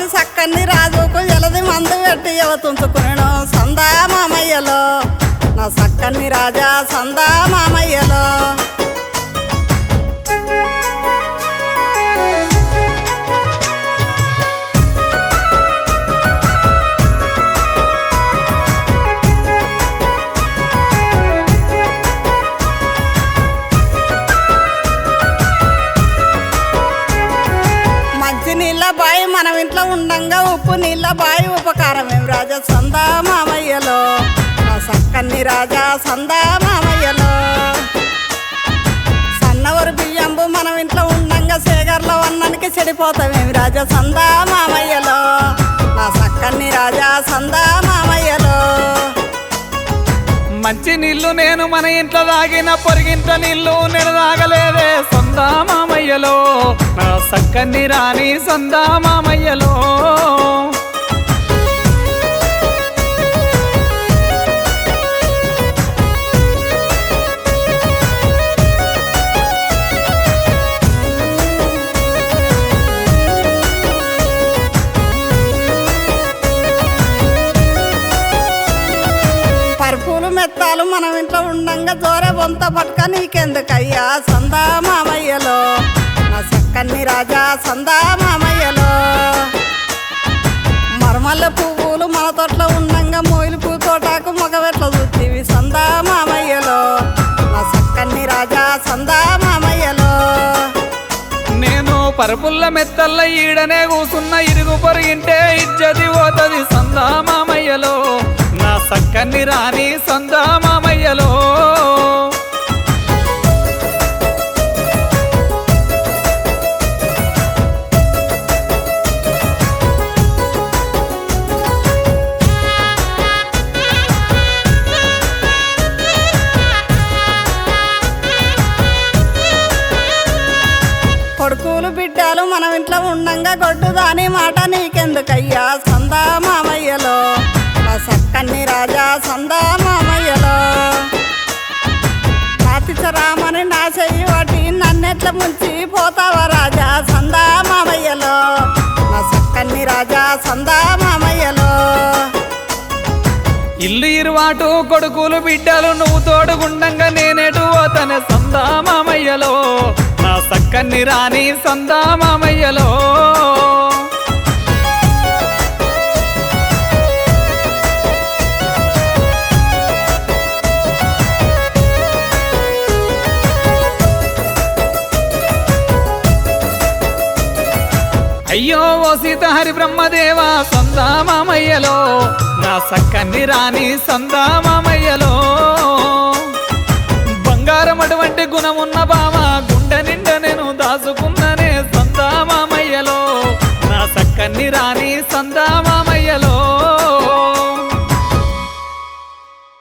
తోటి సక్కని రాజుకు ఎలది మందు పెట్టి యువతుంచుకును సందా మామయ్యలో నా సక్కని రాజా సందా మామయ్యలో మంచి నీళ్ళ బాయి మనం ఇంట్లో ఉండంగా ఉప్పు నీళ్ళ బాయి ఉపకారం ఏం రాజా సందా మామయ్యలో నా సక్కన్ని రాజా సందా మామయ్యలో సన్నవరు బియ్యంబు మనం ఇంట్లో ఉండంగా సేగర్ల వన్నానికి చెడిపోతామేమి రాజా సందా మామయ్యలో నా సక్కన్ని రాజా సందా మామయ్యలో మంచి నీళ్లు నేను మన ఇంట్లో తాగిన పొరిగింట నీళ్లు నేను తాగలేదే సొందా మామయ్యలో నా సక్కని రాని సొందా మామయ్యలో పరుపులు మెత్తాలు మనం ఇంట్లో ఉండంగా జోరే బొంత పట్టుక నీకెందుకయ్యా సందా మామయ్యలో నా సక్కన్ని రాజా సందా మామయ్యలో మరమల్ల పువ్వులు మన తోటలో ఉండంగా మోయిలు పూ తోటాకు మగవెట్ల చూస్తీవి సందా మామయ్యలో నా సక్కన్ని రాజా సందా మామయ్యలో నేను పరుపుల్ల మెత్తల్ల ఈడనే కూసున్న ఇరుగు పొరిగింటే ఇజ్జది పోతది సందా మామయ్యలో నా సక్కని రాని సందా మామయ్యలో కొడుకులు బిడ్డలు మనం ఇంట్లో ఉండంగా గొడ్డు దాని మాట నీకెందుకయ్యా సందా మామయ్యలో నా సక్కన్ని రాజా సందా మామయ్యలో రామని నా చెయ్యి వాటి నన్నెట్ల ముంచి పోతావా రాజా సందా మామయ్యలో నా సక్కన్ని రాజా సందా మామయ్యలో ఇల్లు ఇరువాటు కొడుకులు బిడ్డలు నువ్వు తోడుగుండంగా నేనేటు పోతనే సందా మామయ్యలో నా సక్కని రాని సందా మామయ్యలో అయ్యో ఓ సీత హరి బ్రహ్మదేవా సందా మామయ్యలో నా సక్కని రాని సందా మామయ్యలో బంగారం అటువంటి గుణమున్న బామ గుండె నిండా నేను దాచుకున్ననే సందా మామయ్యలో నా సక్కని రాని సందా